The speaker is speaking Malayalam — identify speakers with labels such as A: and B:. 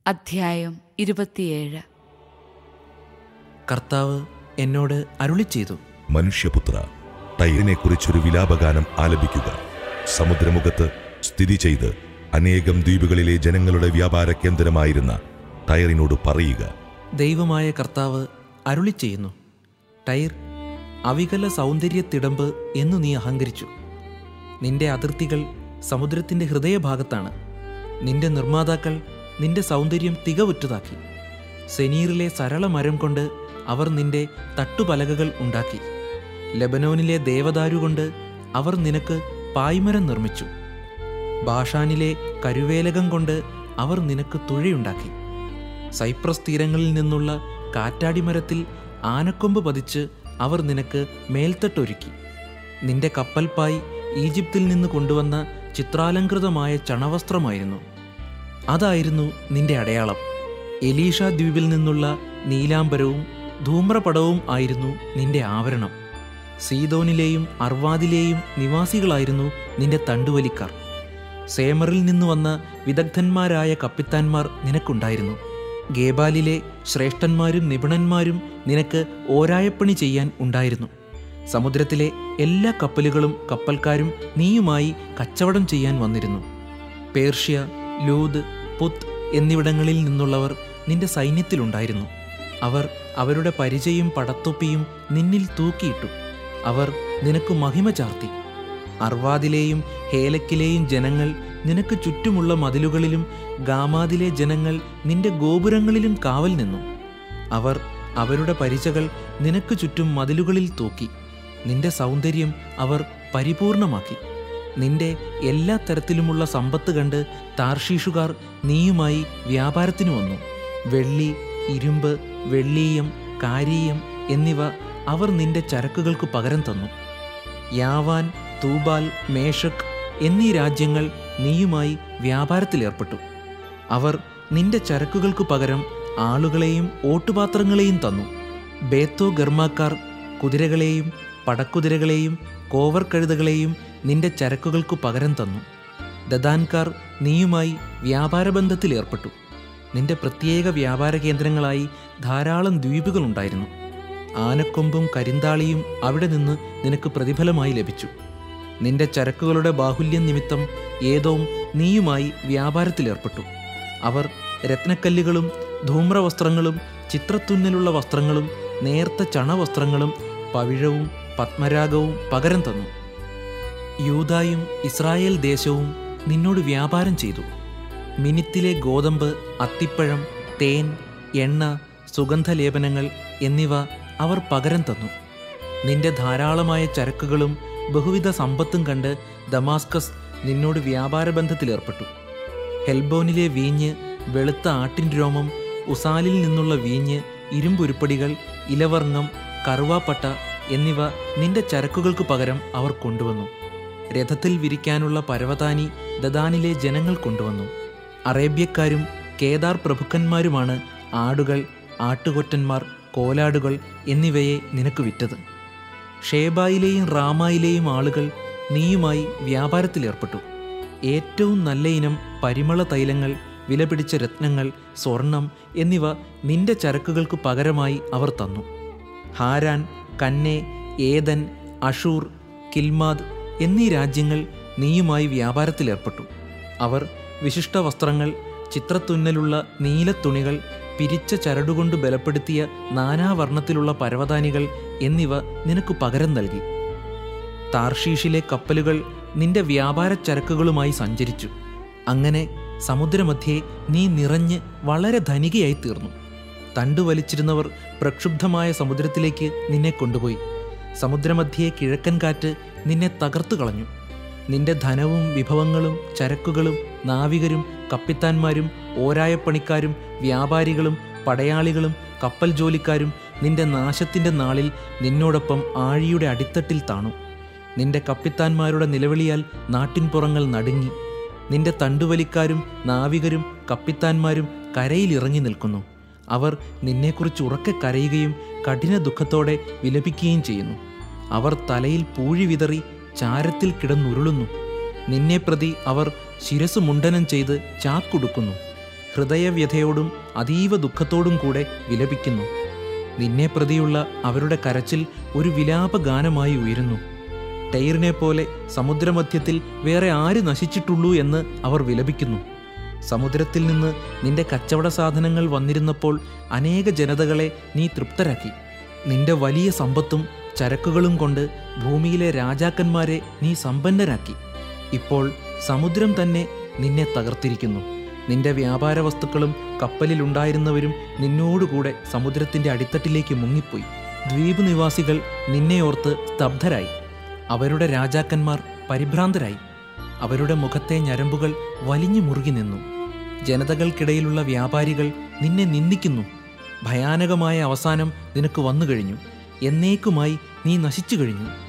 A: അധ്യായം ഇരുപത്തിയേഴ്
B: കർത്താവ് എന്നോട് അരുളി ചെയ്തു
C: മനുഷ്യപുത്ര ടൈറിനെക്കുറിച്ചൊരു വിലാപഗാനം ആലപിക്കുക സമുദ്രമുഖത്ത് സ്ഥിതി ചെയ്ത് അനേകം ദ്വീപുകളിലെ ജനങ്ങളുടെ വ്യാപാര കേന്ദ്രമായിരുന്ന ടയറിനോട് പറയുക
B: ദൈവമായ കർത്താവ് അരുളി ചെയ്യുന്നു ടൈർ അവികല സൗന്ദര്യത്തിടമ്പ് എന്നു നീ അഹങ്കരിച്ചു നിന്റെ അതിർത്തികൾ സമുദ്രത്തിന്റെ ഹൃദയഭാഗത്താണ് നിന്റെ നിർമ്മാതാക്കൾ നിന്റെ സൗന്ദര്യം തികവുറ്റതാക്കി സെനീറിലെ സരള മരം കൊണ്ട് അവർ നിന്റെ തട്ടുപലകകൾ ഉണ്ടാക്കി ലബനോനിലെ ദേവദാരു കൊണ്ട് അവർ നിനക്ക് പായ്മരം നിർമ്മിച്ചു ബാഷാനിലെ കരുവേലകം കൊണ്ട് അവർ നിനക്ക് തുഴയുണ്ടാക്കി സൈപ്രസ് തീരങ്ങളിൽ നിന്നുള്ള കാറ്റാടിമരത്തിൽ ആനക്കൊമ്പ് പതിച്ച് അവർ നിനക്ക് മേൽത്തട്ടൊരുക്കി നിന്റെ കപ്പൽപ്പായി ഈജിപ്തിൽ നിന്ന് കൊണ്ടുവന്ന ചിത്രാലങ്കൃതമായ ചണവസ്ത്രമായിരുന്നു അതായിരുന്നു നിന്റെ അടയാളം എലീഷ ദ്വീപിൽ നിന്നുള്ള നീലാംബരവും ധൂമ്രപടവും ആയിരുന്നു നിന്റെ ആവരണം സീതോനിലെയും അർവാദിലെയും നിവാസികളായിരുന്നു നിന്റെ തണ്ടുവലിക്കാർ സേമറിൽ നിന്ന് വന്ന വിദഗ്ധന്മാരായ കപ്പിത്താന്മാർ നിനക്കുണ്ടായിരുന്നു ഗേബാലിലെ ശ്രേഷ്ഠന്മാരും നിപുണന്മാരും നിനക്ക് ഓരായപ്പണി ചെയ്യാൻ ഉണ്ടായിരുന്നു സമുദ്രത്തിലെ എല്ലാ കപ്പലുകളും കപ്പൽക്കാരും നീയുമായി കച്ചവടം ചെയ്യാൻ വന്നിരുന്നു പേർഷ്യ ലൂദ് പുത്ത് എന്നിവിടങ്ങളിൽ നിന്നുള്ളവർ നിന്റെ സൈന്യത്തിലുണ്ടായിരുന്നു അവർ അവരുടെ പരിചയും പടത്തൊപ്പിയും നിന്നിൽ തൂക്കിയിട്ടു അവർ നിനക്ക് മഹിമ ചാർത്തി അർവാദിലെയും ഹേലക്കിലെയും ജനങ്ങൾ നിനക്ക് ചുറ്റുമുള്ള മതിലുകളിലും ഗാമാദിലെ ജനങ്ങൾ നിന്റെ ഗോപുരങ്ങളിലും കാവൽ നിന്നു അവർ അവരുടെ പരിചകൾ നിനക്ക് ചുറ്റും മതിലുകളിൽ തൂക്കി നിന്റെ സൗന്ദര്യം അവർ പരിപൂർണമാക്കി നിന്റെ എല്ലാ തരത്തിലുമുള്ള സമ്പത്ത് കണ്ട് താർഷീഷുകാർ നീയുമായി വ്യാപാരത്തിനു വന്നു വെള്ളി ഇരുമ്പ് വെള്ളീയം കാരീയം എന്നിവ അവർ നിന്റെ ചരക്കുകൾക്ക് പകരം തന്നു യാവാൻ തൂബാൽ മേഷക് എന്നീ രാജ്യങ്ങൾ നീയുമായി വ്യാപാരത്തിലേർപ്പെട്ടു അവർ നിന്റെ ചരക്കുകൾക്ക് പകരം ആളുകളെയും ഓട്ടുപാത്രങ്ങളെയും തന്നു ബേത്തോ ഗർമാക്കാർ കുതിരകളെയും പടക്കുതിരകളെയും കോവർ കഴുതകളെയും നിന്റെ ചരക്കുകൾക്ക് പകരം തന്നു ദദാൻകാർ നീയുമായി വ്യാപാരബന്ധത്തിൽ ഏർപ്പെട്ടു നിന്റെ പ്രത്യേക വ്യാപാര കേന്ദ്രങ്ങളായി ധാരാളം ദ്വീപുകളുണ്ടായിരുന്നു ആനക്കൊമ്പും കരിന്താളിയും അവിടെ നിന്ന് നിനക്ക് പ്രതിഫലമായി ലഭിച്ചു നിന്റെ ചരക്കുകളുടെ ബാഹുല്യം നിമിത്തം ഏതോം നീയുമായി വ്യാപാരത്തിലേർപ്പെട്ടു അവർ രത്നക്കല്ലുകളും ധൂമ്രവസ്ത്രങ്ങളും ചിത്രത്തുന്നലുള്ള വസ്ത്രങ്ങളും നേർത്ത ചണവസ്ത്രങ്ങളും പവിഴവും പത്മരാഗവും പകരം തന്നു യൂതായും ഇസ്രായേൽ ദേശവും നിന്നോട് വ്യാപാരം ചെയ്തു മിനിത്തിലെ ഗോതമ്പ് അത്തിപ്പഴം തേൻ എണ്ണ സുഗന്ധലേപനങ്ങൾ എന്നിവ അവർ പകരം തന്നു നിന്റെ ധാരാളമായ ചരക്കുകളും ബഹുവിധ സമ്പത്തും കണ്ട് ദമാസ്കസ് നിന്നോട് വ്യാപാര ബന്ധത്തിലേർപ്പെട്ടു ഹെൽബോനിലെ വീഞ്ഞ് വെളുത്ത ആട്ടിൻ രോമം ഉസാലിൽ നിന്നുള്ള വീഞ്ഞ് ഇരുമ്പുരുപ്പടികൾ ഇലവർങ്ങം കറുവാപ്പട്ട എന്നിവ നിന്റെ ചരക്കുകൾക്ക് പകരം അവർ കൊണ്ടുവന്നു രഥത്തിൽ വിരിക്കാനുള്ള പരവതാനി ദദാനിലെ ജനങ്ങൾ കൊണ്ടുവന്നു അറേബ്യക്കാരും കേദാർ പ്രഭുക്കന്മാരുമാണ് ആടുകൾ ആട്ടുകൊറ്റന്മാർ കോലാടുകൾ എന്നിവയെ നിനക്ക് വിറ്റത് ഷേബായിലെയും റാമായിലെയും ആളുകൾ നീയുമായി വ്യാപാരത്തിലേർപ്പെട്ടു ഏറ്റവും നല്ല ഇനം പരിമള തൈലങ്ങൾ വിലപിടിച്ച രത്നങ്ങൾ സ്വർണം എന്നിവ നിന്റെ ചരക്കുകൾക്ക് പകരമായി അവർ തന്നു ഹാരാൻ കന്നെ ഏതൻ അഷൂർ കിൽമാദ് എന്നീ രാജ്യങ്ങൾ നീയുമായി വ്യാപാരത്തിലേർപ്പെട്ടു അവർ വിശിഷ്ട വസ്ത്രങ്ങൾ ചിത്രത്തുന്നലുള്ള നീലത്തുണികൾ പിരിച്ച ചരടുകൊണ്ട് ബലപ്പെടുത്തിയ നാനാവർണ്ണത്തിലുള്ള പരവതാനികൾ എന്നിവ നിനക്ക് പകരം നൽകി താർഷീഷിലെ കപ്പലുകൾ നിന്റെ വ്യാപാര ചരക്കുകളുമായി സഞ്ചരിച്ചു അങ്ങനെ സമുദ്രമധ്യേ നീ നിറഞ്ഞ് വളരെ ധനികയായി തീർന്നു തണ്ടുവലിച്ചിരുന്നവർ പ്രക്ഷുബ്ധമായ സമുദ്രത്തിലേക്ക് നിന്നെ കൊണ്ടുപോയി സമുദ്രമധ്യേ കിഴക്കൻ കാറ്റ് നിന്നെ തകർത്തു കളഞ്ഞു നിന്റെ ധനവും വിഭവങ്ങളും ചരക്കുകളും നാവികരും കപ്പിത്താന്മാരും ഓരായപ്പണിക്കാരും വ്യാപാരികളും പടയാളികളും കപ്പൽ ജോലിക്കാരും നിന്റെ നാശത്തിൻ്റെ നാളിൽ നിന്നോടൊപ്പം ആഴിയുടെ അടിത്തട്ടിൽ താണു നിന്റെ കപ്പിത്താന്മാരുടെ നിലവിളിയാൽ നാട്ടിൻപുറങ്ങൾ നടുങ്ങി നിന്റെ തണ്ടുവലിക്കാരും നാവികരും കപ്പിത്താന്മാരും കരയിലിറങ്ങി നിൽക്കുന്നു അവർ നിന്നെക്കുറിച്ച് ഉറക്കെ കരയുകയും കഠിന ദുഃഖത്തോടെ വിലപിക്കുകയും ചെയ്യുന്നു അവർ തലയിൽ പൂഴി വിതറി ചാരത്തിൽ കിടന്നുരുളുന്നു നിന്നെ പ്രതി അവർ ശിരസ് മുണ്ടനം ചെയ്ത് ചാക്കുടുക്കുന്നു ഹൃദയവ്യഥയോടും അതീവ ദുഃഖത്തോടും കൂടെ വിലപിക്കുന്നു നിന്നെ പ്രതിയുള്ള അവരുടെ കരച്ചിൽ ഒരു വിലാപഗാനമായി ഉയരുന്നു ടൈറിനെ പോലെ സമുദ്രമധ്യത്തിൽ വേറെ ആര് നശിച്ചിട്ടുള്ളൂ എന്ന് അവർ വിലപിക്കുന്നു സമുദ്രത്തിൽ നിന്ന് നിന്റെ കച്ചവട സാധനങ്ങൾ വന്നിരുന്നപ്പോൾ അനേക ജനതകളെ നീ തൃപ്തരാക്കി നിന്റെ വലിയ സമ്പത്തും ചരക്കുകളും കൊണ്ട് ഭൂമിയിലെ രാജാക്കന്മാരെ നീ സമ്പന്നരാക്കി ഇപ്പോൾ സമുദ്രം തന്നെ നിന്നെ തകർത്തിരിക്കുന്നു നിന്റെ വ്യാപാര വസ്തുക്കളും കപ്പലിലുണ്ടായിരുന്നവരും നിന്നോടുകൂടെ സമുദ്രത്തിന്റെ അടിത്തട്ടിലേക്ക് മുങ്ങിപ്പോയി ദ്വീപ് നിവാസികൾ നിന്നെ ഓർത്ത് സ്തബ്ധരായി അവരുടെ രാജാക്കന്മാർ പരിഭ്രാന്തരായി അവരുടെ മുഖത്തെ ഞരമ്പുകൾ വലിഞ്ഞു മുറുകി നിന്നു ജനതകൾക്കിടയിലുള്ള വ്യാപാരികൾ നിന്നെ നിന്ദിക്കുന്നു ഭയാനകമായ അവസാനം നിനക്ക് വന്നു കഴിഞ്ഞു എന്നേക്കുമായി നീ നശിച്ചു കഴിഞ്ഞു